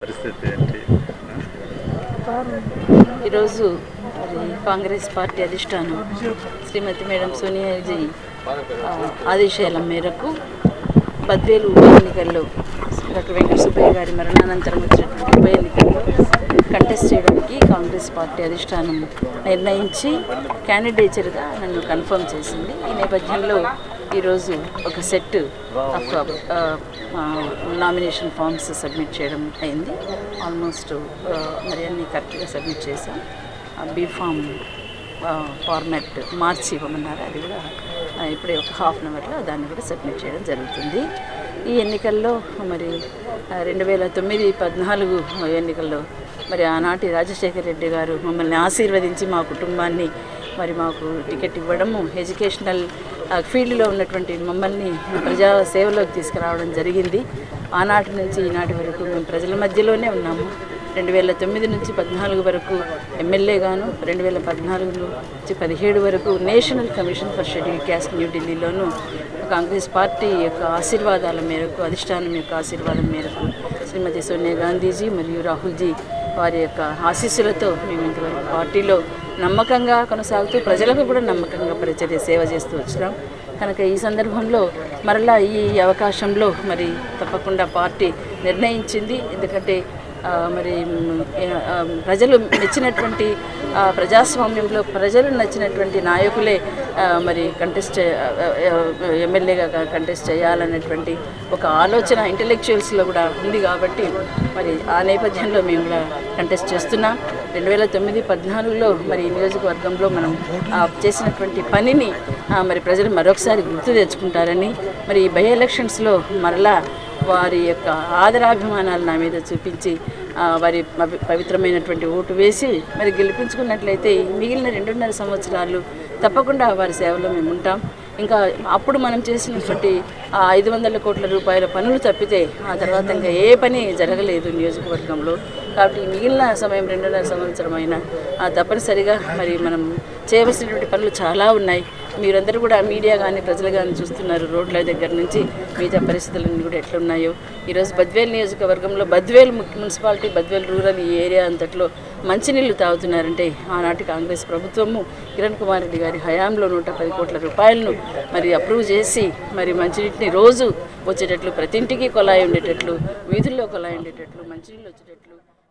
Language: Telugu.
పరిస్థితి ఏంటి ఈరోజు మరి కాంగ్రెస్ పార్టీ అధిష్టానం శ్రీమతి మేడం సోనియాజీ ఆ, ఆదేశాల మేరకు బద్వేలు ఉప ఎన్నికల్లో డాక్టర్ వెంకట సుబ్బయ్య గారి మరణానంతరం వచ్చినటువంటి ఉప ఎన్నికల్లో కంటెస్ట్ చేయడానికి కాంగ్రెస్ పార్టీ అధిష్టానం నిర్ణయించి క్యాండిడేచర్గా నన్ను కన్ఫర్మ్ చేసింది ఈ నేపథ్యంలో ఈరోజు ఒక set of nomination forms submit చేయడం అయింది ఆల్మోస్ట్ మరి అన్ని కరెక్ట్గా సబ్మిట్ చేశాం బీ ఫామ్ ఫార్మాట్ మార్చి ఇవ్వమన్నారు అది కూడా ఆ, ఇప్పుడే ఒక హాఫ్ అన్ అవర్లో దాన్ని కూడా సబ్మిట్ చేయడం జరుగుతుంది ఈ ఎన్నికల్లో మరి ఆ, రెండు వేల తొమ్మిది పద్నాలుగు ఎన్నికల్లో మరి ఆనాటి రాజశేఖర రెడ్డి గారు మమ్మల్ని ఆశీర్వదించి మా కుటుంబాన్ని మరి మాకు టికెట్ ఇవ్వడము ఎడ్యుకేషనల్ ఆ, ఫీల్డ్లో ఉన్నటువంటి మమ్మల్ని ప్రజా సేవలోకి తీసుకురావడం జరిగింది ఆనాటి నుంచి ఈనాటి వరకు మేము ప్రజల మధ్యలోనే ఉన్నాము రెండు వేల తొమ్మిది నుంచి పద్నాలుగు వరకు ఎమ్మెల్యేగాను రెండు వేల పద్నాలుగు నుంచి పదిహేడు వరకు National Commission for Scheduled Caste న్యూఢిల్లీలోను కాంగ్రెస్ పార్టీ యొక్క ఆశీర్వాదాల మేరకు అధిష్టానం యొక్క ఆశీర్వాదం మేరకు శ్రీమతి సోనియా గాంధీజీ మరియు రాహుల్జీ వారి యొక్క ఆశీస్సులతో మేము ఇంతవరకు పార్టీలో నమ్మకంగా కొనసాగుతూ ప్రజలకు కూడా నమ్మకంగా పరిచర్య సేవ చేస్తూ వచ్చినాం కనుక ఈ సందర్భంలో మరలా ఈ అవకాశంలో మరి తప్పకుండా పార్టీ నిర్ణయించింది ఎందుకంటే ఆ, మరి మ్, ఆ, ప్రజలు మెచ్చినటువంటి ఆ, ప్రజాస్వామ్యంలో ప్రజలు నచ్చినటువంటి నాయకులే ఆ, మరి కంటెస్ట్ ఎమ్మెల్యేగా కంటెస్ట్ చేయాలనేటువంటి ఒక ఆలోచన ఇంటలెక్చువల్స్లో కూడా ఉంది కాబట్టి మరి ఆ నేపథ్యంలో మేము కూడా కంటెస్ట్ చేస్తున్నాం రెండు వేల తొమ్మిది పద్నాలుగులో మరి ఈ నియోజకవర్గంలో మనం ఆ, చేసినటువంటి పనిని ఆ, మరి ప్రజలు మరొకసారి గుర్తు తెచ్చుకుంటారని మరి ఈ బై ఎలక్షన్స్లో మరలా వారి యొక్క ఆదరాభిమానాలు నా మీద చూపించి ఆ, వారి పవి- పవిత్రమైనటువంటి ఓటు వేసి మరి గెలిపించుకున్నట్లయితే ఈ మిగిలిన రెండున్నర సంవత్సరాలు తప్పకుండా వారి సేవలో మేము ఉంటాం ఇంకా అప్పుడు మనం చేసినటువంటి ఆ ఐదు వందల కోట్ల రూపాయల పనులు తప్పితే ఆ తర్వాత ఇంకా ఏ పని జరగలేదు నియోజకవర్గంలో కాబట్టి ఈ మిగిలిన సమయం రెండున్నర సంవత్సరం అయినా ఆ, తప్పనిసరిగా మరి మనం చేయవలసినటువంటి పనులు చాలా ఉన్నాయి మీరందరూ కూడా మీడియా కానీ ప్రజలు కానీ చూస్తున్నారు రోడ్ల దగ్గర నుంచి మిగతా పరిస్థితులన్నీ కూడా ఎట్లున్నాయో ఈరోజు బద్వేల్ నియోజకవర్గంలో బద్వేల్ ముఖ్య మున్సిపాలిటీ బద్వేల్ రూరల్ ఈ ఏరియా అంతట్లో మంచినీళ్ళు తాగుతున్నారంటే ఆనాటి కాంగ్రెస్ ప్రభుత్వము కిరణ్ కుమార్ రెడ్డి గారి హయాంలో నూట పది కోట్ల రూపాయలను మరి అప్రూవ్ చేసి మరి మంచినీటిని రోజు వచ్చేటట్లు ప్రతి ఇంటికి కొలాయి ఉండేటట్లు వీధుల్లో కొలాయి ఉండేటట్లు మంచినీళ్ళు వచ్చేటట్లు